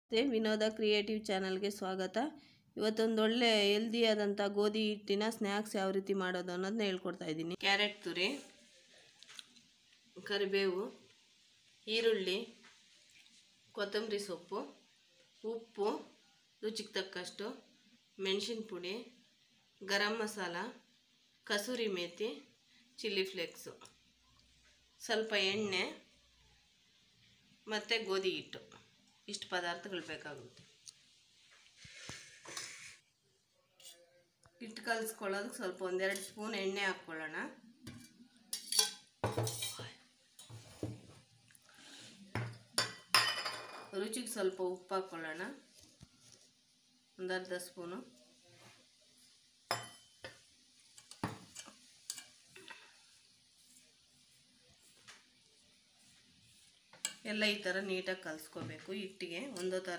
ನಮಸ್ತೆ ವಿನೋದ ಕ್ರಿಯೇಟಿವ್ ಚಾನಲ್ಗೆ ಸ್ವಾಗತ ಇವತ್ತೊಂದು ಒಳ್ಳೆ ಹೆಲ್ದಿಯಾದಂಥ ಗೋಧಿ ಹಿಟ್ಟಿನ ಸ್ನ್ಯಾಕ್ಸ್ ಯಾವ ರೀತಿ ಮಾಡೋದು ಅನ್ನೋದನ್ನ ಹೇಳ್ಕೊಡ್ತಾ ಇದ್ದೀನಿ ಕ್ಯಾರೆಟ್ ತುರಿ ಕರಿಬೇವು ಈರುಳ್ಳಿ ಕೊತ್ತಂಬರಿ ಸೊಪ್ಪು ಉಪ್ಪು ರುಚಿಗೆ ತಕ್ಕಷ್ಟು ಮೆಣಸಿನ ಪುಡಿ ಗರಂ ಮಸಾಲ ಕಸೂರಿ ಮೇಥಿ ಚಿಲ್ಲಿ ಫ್ಲೇಕ್ಸು ಸ್ವಲ್ಪ ಎಣ್ಣೆ ಮತ್ತು ಗೋಧಿ ಹಿಟ್ಟು ಇಷ್ಟು ಪದಾರ್ಥಗಳು ಬೇಕಾಗುತ್ತೆ ಹಿಟ್ಟು ಕಲಿಸ್ಕೊಳ್ಳೋದಕ್ಕೆ ಸ್ವಲ್ಪ ಒಂದೆರಡು ಸ್ಪೂನ್ ಎಣ್ಣೆ ಹಾಕ್ಕೊಳ್ಳೋಣ ರುಚಿಗೆ ಸ್ವಲ್ಪ ಉಪ್ಪು ಹಾಕ್ಕೊಳ್ಳೋಣ ಒಂದು ಅರ್ಧ ಸ್ಪೂನು ಎಲ್ಲ ಈ ಥರ ನೀಟಾಗಿ ಕಲಿಸ್ಕೋಬೇಕು ಹಿಟ್ಟಿಗೆ ಒಂದೋ ಥರ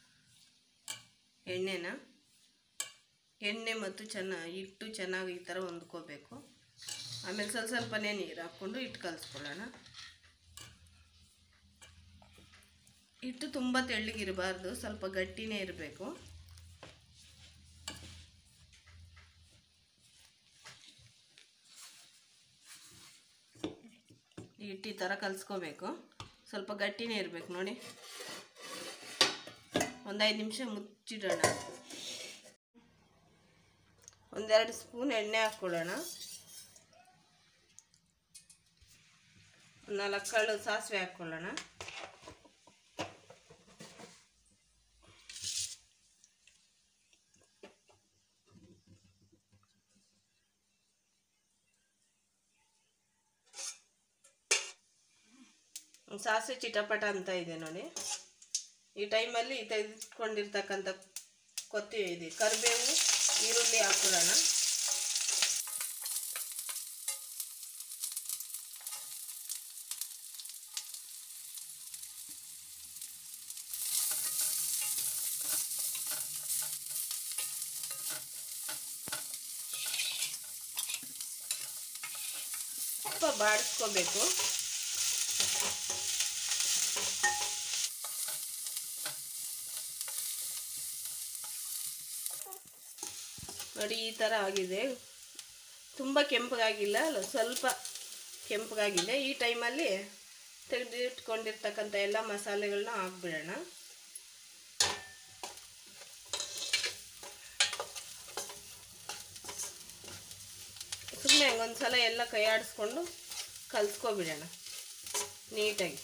ಎಣ್ಣೆನ ಎಣ್ಣೆ ಮತ್ತು ಚೆನ್ನ ಹಿಟ್ಟು ಚೆನ್ನಾಗಿ ಈ ಥರ ಹೊಂದ್ಕೋಬೇಕು ಆಮೇಲೆ ಸ್ವಲ್ಪ ಸ್ವಲ್ಪನೇ ನೀರು ಹಾಕ್ಕೊಂಡು ಹಿಟ್ಟು ಕಲಿಸ್ಕೊಳ್ಳೋಣ ಹಿಟ್ಟು ತುಂಬ ತೆಳ್ಳಗಿರಬಾರ್ದು ಸ್ವಲ್ಪ ಗಟ್ಟಿನೇ ಇರಬೇಕು ಹಿಟ್ಟು ಈ ಥರ ಕಲಿಸ್ಕೋಬೇಕು ಸ್ವಲ್ಪ ಗಟ್ಟಿನೇ ಇರಬೇಕು ನೋಡಿ ಒಂದು ಐದು ನಿಮಿಷ ಮುಚ್ಚಿಡೋಣ ಒಂದೆರಡು ಸ್ಪೂನ್ ಎಣ್ಣೆ ಹಾಕ್ಕೊಳ್ಳೋಣ ನಾಲ್ಕು ಕಾಳು ಸಾಸಿವೆ ಹಾಕ್ಕೊಳ್ಳೋಣ ಸಾಸಿವೆ ಚಿಟಪಟ ಅಂತ ಇದೆ ನೋಡಿ ಈ ಟೈಮಲ್ಲಿ ತೆಗೆದುಕೊಂಡಿರ್ತಕ್ಕಂಥ ಕೊತ್ತಿ ಇದೆ ಕರಿಬೇವು ಈರುಳ್ಳಿ ಹಾಕ್ಕೊಳ್ಳೋಣ ಸ್ವಲ್ಪ ಬಾಡಿಸ್ಕೋಬೇಕು ನೋಡಿ ಈ ಥರ ಆಗಿದೆ ತುಂಬ ಕೆಂಪಗಾಗಿಲ್ಲ ಅಲ್ಲ ಸ್ವಲ್ಪ ಕೆಂಪಗಾಗಿದೆ ಈ ಟೈಮಲ್ಲಿ ತೆಗೆದಿಟ್ಕೊಂಡಿರ್ತಕ್ಕಂಥ ಎಲ್ಲ ಮಸಾಲೆಗಳನ್ನ ಹಾಕ್ಬಿಡೋಣ ಸುಮ್ಮನೆ ಒಂದು ಸಲ ಎಲ್ಲ ಕೈ ಆಡಿಸ್ಕೊಂಡು ಕಲಿಸ್ಕೊಬಿಡೋಣ ನೀಟಾಗಿ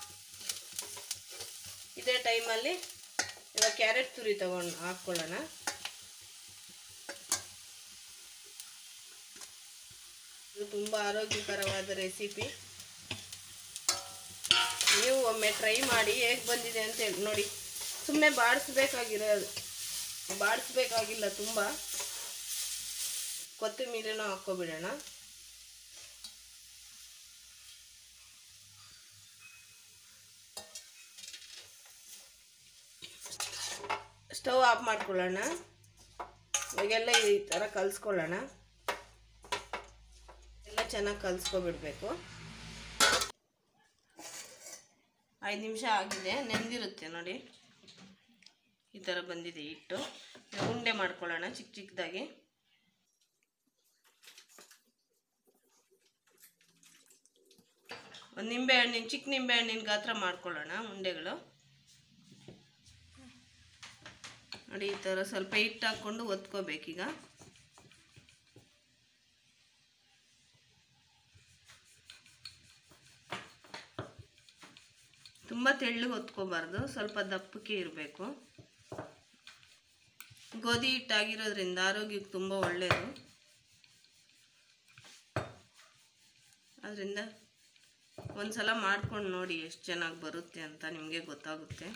ಇದೇ ಟೈಮಲ್ಲಿ ಇವಾಗ ಕ್ಯಾರೆಟ್ ತುರಿ ತಗೊಂಡು ಹಾಕ್ಕೊಳ್ಳೋಣ ಇದು ತುಂಬ ಆರೋಗ್ಯಕರವಾದ ರೆಸಿಪಿ ನೀವು ಒಮ್ಮೆ ಟ್ರೈ ಮಾಡಿ ಹೇಗೆ ಬಂದಿದೆ ಅಂತ ಹೇಳಿ ನೋಡಿ ಸುಮ್ಮನೆ ಬಾಡಿಸ್ಬೇಕಾಗಿರೋದು ಬಾಡಿಸ್ಬೇಕಾಗಿಲ್ಲ ತುಂಬ ಕೊತ್ತಂಬರಿನೂ ಹಾಕ್ಕೊಬಿಡೋಣ ಸ್ಟವ್ ಆಫ್ ಮಾಡ್ಕೊಳ್ಳೋಣ ಇವಾಗೆಲ್ಲ ಈ ಥರ ಕಲಿಸ್ಕೊಳ್ಳೋಣ ಎಲ್ಲ ಚೆನ್ನಾಗಿ ಕಲಿಸ್ಕೊಬಿಡ್ಬೇಕು ಐದು ನಿಮಿಷ ಆಗಿದೆ ನೆಂದಿರುತ್ತೆ ನೋಡಿ ಈ ಥರ ಬಂದಿದೆ ಹಿಟ್ಟು ಉಂಡೆ ಮಾಡ್ಕೊಳ್ಳೋಣ ಚಿಕ್ಕ ಚಿಕ್ಕದಾಗಿ ಒಂದು ನಿಂಬೆ ಹಣ್ಣಿನ ಚಿಕ್ಕ ನಿಂಬೆ ಹಣ್ಣಿನ ಗಾತ್ರ ಮಾಡ್ಕೊಳ್ಳೋಣ ಉಂಡೆಗಳು ನೋಡಿ ಈ ಥರ ಸ್ವಲ್ಪ ಹಿಟ್ಟು ಹಾಕ್ಕೊಂಡು ಒತ್ಕೋಬೇಕೀಗ ತುಂಬ ತೆಳ್ಳಗೆ ಹೊತ್ಕೋಬಾರ್ದು ಸ್ವಲ್ಪ ದಪ್ಪಕ್ಕೆ ಇರಬೇಕು ಗೋಧಿ ಹಿಟ್ಟಾಗಿರೋದ್ರಿಂದ ಆರೋಗ್ಯಕ್ಕೆ ತುಂಬ ಒಳ್ಳೆಯದು ಅದರಿಂದ ಒಂದು ಸಲ ಮಾಡ್ಕೊಂಡು ನೋಡಿ ಎಷ್ಟು ಚೆನ್ನಾಗಿ ಬರುತ್ತೆ ಅಂತ ನಿಮಗೆ ಗೊತ್ತಾಗುತ್ತೆ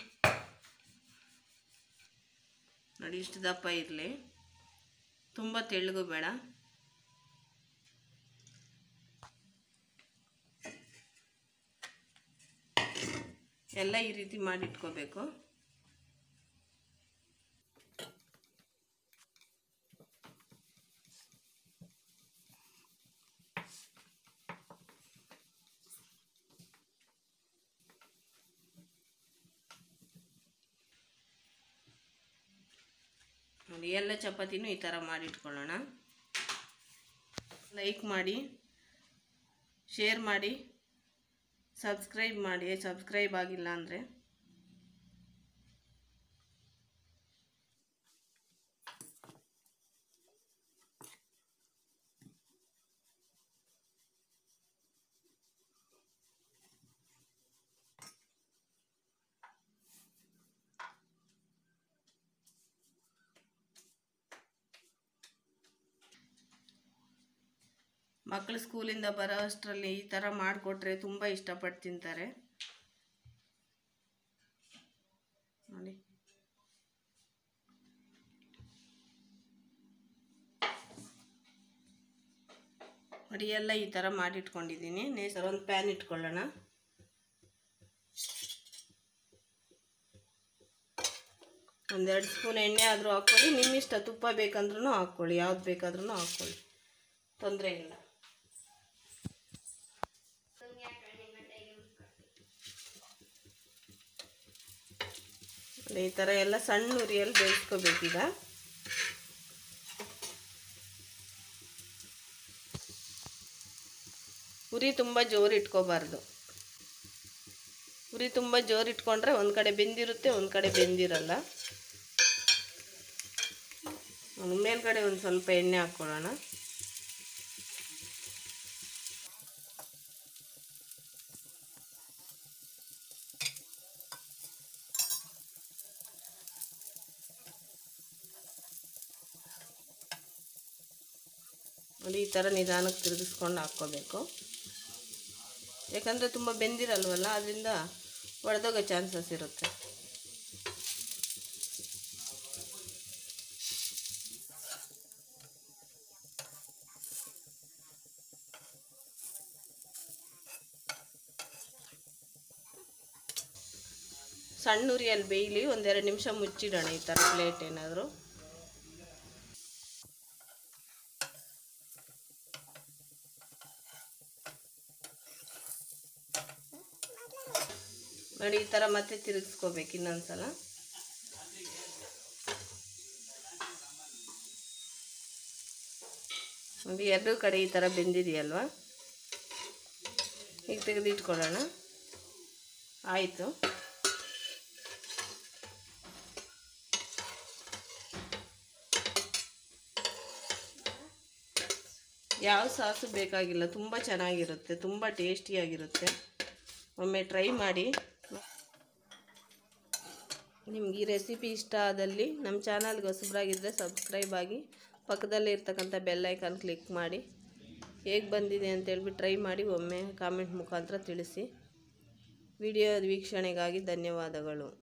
ನೋಡಿ ಇಷ್ಟು ದಪ್ಪ ಇರಲಿ ತುಂಬ ತೆಳ್ಳಗೂ ಬೇಡ ಎಲ್ಲ ಈ ರೀತಿ ಮಾಡಿಟ್ಕೋಬೇಕು ನೋಡಿ ಎಲ್ಲ ಚಪಾತಿನೂ ಈ ಥರ ಮಾಡಿಟ್ಕೊಳ್ಳೋಣ ಲೈಕ್ ಮಾಡಿ ಶೇರ್ ಮಾಡಿ ಸಬ್ಸ್ಕ್ರೈಬ್ ಮಾಡಿ ಸಬ್ಸ್ಕ್ರೈಬ್ ಆಗಿಲ್ಲ ಅಂದರೆ ಮಕ್ಕಳು ಸ್ಕೂಲಿಂದ ಬರೋ ಅಷ್ಟರಲ್ಲಿ ಈ ಥರ ಮಾಡಿಕೊಟ್ರೆ ತುಂಬ ಇಷ್ಟಪಟ್ಟು ತಿಂತಾರೆ ನೋಡಿ ನೋಡಿ ಎಲ್ಲ ಈ ಥರ ಮಾಡಿಟ್ಕೊಂಡಿದ್ದೀನಿ ನೇಸರ ಒಂದು ಪ್ಯಾನ್ ಇಟ್ಕೊಳ್ಳೋಣ ಒಂದೆರಡು ಸ್ಪೂನ್ ಎಣ್ಣೆ ಆದರೂ ಹಾಕ್ಕೊಳ್ಳಿ ನಿಮ್ಮಿಷ್ಟ ತುಪ್ಪ ಬೇಕಂದ್ರೂ ಹಾಕ್ಕೊಳ್ಳಿ ಯಾವ್ದು ಬೇಕಾದ್ರೂ ಹಾಕ್ಕೊಳ್ಳಿ ತೊಂದರೆ ಇಲ್ಲ ಈ ಥರ ಎಲ್ಲ ಸಣ್ಣ ಉರಿಯಲ್ಲಿ ಬೇಯಿಸ್ಕೋಬೇಕೀಗ ಉರಿ ತುಂಬ ಜೋರು ಇಟ್ಕೋಬಾರ್ದು ಉರಿ ತುಂಬ ಜೋರು ಇಟ್ಕೊಂಡ್ರೆ ಒಂದು ಕಡೆ ಬೆಂದಿರುತ್ತೆ ಒಂದು ಕಡೆ ಬೆಂದಿರಲ್ಲ ಮೇಲ್ಗಡೆ ಒಂದು ಸ್ವಲ್ಪ ಎಣ್ಣೆ ಹಾಕ್ಕೊಳ್ಳೋಣ ನೋಡಿ ಈ ಥರ ನಿಧಾನಕ್ಕೆ ತಿರುಗಿಸ್ಕೊಂಡು ಹಾಕ್ಕೋಬೇಕು ಯಾಕಂದರೆ ತುಂಬ ಬೆಂದಿರಲ್ವಲ್ಲ ಅದರಿಂದ ಒಡೆದೋಗೋ ಚಾನ್ಸಸ್ ಇರುತ್ತೆ ಸಣ್ಣ ಉರಿಯಲ್ಲಿ ಬೇಯಲಿ ಒಂದೆರಡು ನಿಮಿಷ ಮುಚ್ಚಿಡೋಣ ಈ ಥರ ಪ್ಲೇಟ್ ಏನಾದರೂ ನೋಡಿ ಈ ಥರ ಮತ್ತೆ ತಿರುಗಿಸ್ಕೋಬೇಕು ಇನ್ನೊಂದ್ಸಲ ನೋಡಿ ಎರಡೂ ಕಡೆ ಈ ಥರ ಬೆಂದಿದೆಯಲ್ವಾ ಈಗ ತೆಗೆದಿಟ್ಕೊಳ್ಳೋಣ ಆಯಿತು ಯಾವ ಸಾಸು ಬೇಕಾಗಿಲ್ಲ ತುಂಬ ಚೆನ್ನಾಗಿರುತ್ತೆ ತುಂಬ ಟೇಸ್ಟಿಯಾಗಿರುತ್ತೆ ಒಮ್ಮೆ ಟ್ರೈ ಮಾಡಿ ನಿಮ್ಗೆ ಈ ರೆಸಿಪಿ ಇಷ್ಟ ಆದಲ್ಲಿ ನಮ್ಮ ಚಾನಲ್ಗೆ ಹೊಸಬ್ರಾಗಿದ್ದರೆ ಸಬ್ಸ್ಕ್ರೈಬ್ ಆಗಿ ಪಕ್ಕದಲ್ಲೇ ಇರ್ತಕ್ಕಂಥ ಬೆಲ್ ಐಕಾನ್ ಕ್ಲಿಕ್ ಮಾಡಿ ಹೇಗೆ ಬಂದಿದೆ ಅಂತೇಳ್ಬಿಟ್ಟು ಟ್ರೈ ಮಾಡಿ ಒಮ್ಮೆ ಕಾಮೆಂಟ್ ಮುಖಾಂತರ ತಿಳಿಸಿ ವಿಡಿಯೋ ವೀಕ್ಷಣೆಗಾಗಿ ಧನ್ಯವಾದಗಳು